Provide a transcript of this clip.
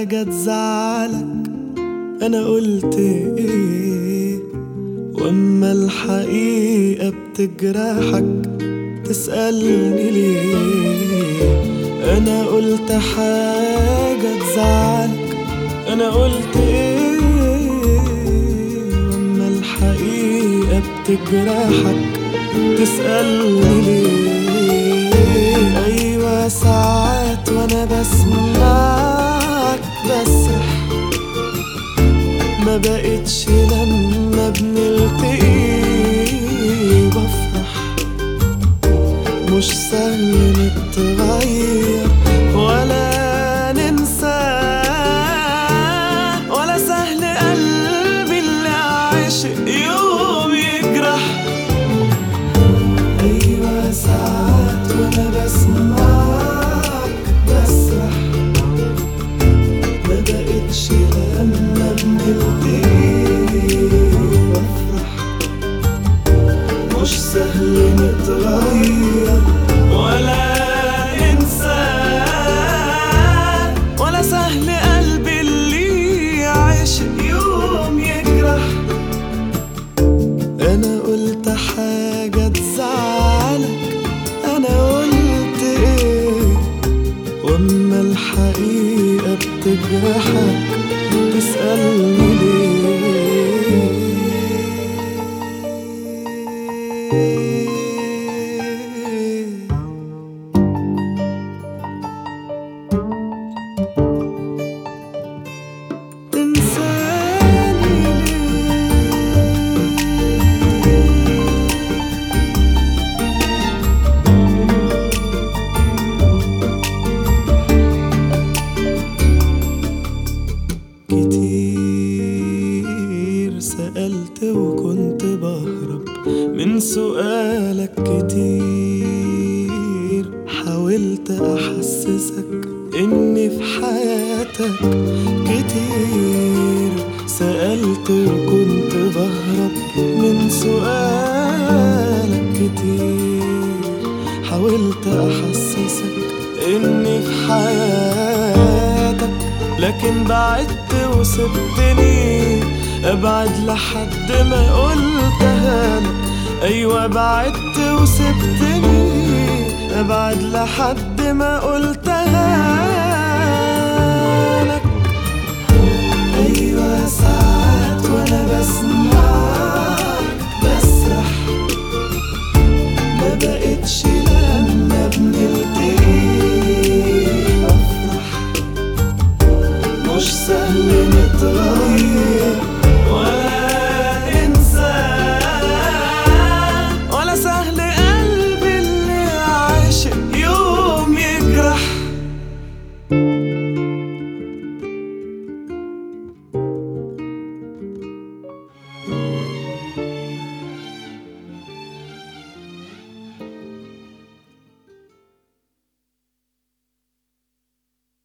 حاجة تزعلك أنا قلت إيه وأما الحقيقة بتجرحك تسألني ليه أنا قلت حاجة تزعلك أنا قلت إيه وأما الحقيقة بتجرحك تسألني ليه أيوة ساعات وأنا بسمعك بسرح ما بقتش لما بنلتقي بفرح مش سهل نتغير ولا ننسى ولا سهل قلبي اللي عاشق يوم يجرح أيوة ساعات وأنا بسمعك بسرح ما بقتش لما بنلتقي بفرح مش سهل نتغير ولا ننسى ولا سهل قلبي اللي عاشق يوم يجرح انا قلت حاجة تزعلك انا قلت ايه واما الحقيقة بتجرحك تسألني ليه تنساني ليه كتير سألت وكنت بهرب من سؤالك كتير حاولت أحسسك إني في حياتك كتير سألت وكنت بهرب من سؤالك كتير حاولت أحسسك إني في حياتك لكن بعدت وسبتني أبعد لحد ما قلتها لك أيوة بعدت وسبتني أبعد لحد ما قلتها لك أيوة ساعات وأنا بسمعك بسرح ما بقتش لما بنلتقي بفرح مش سهل نتغير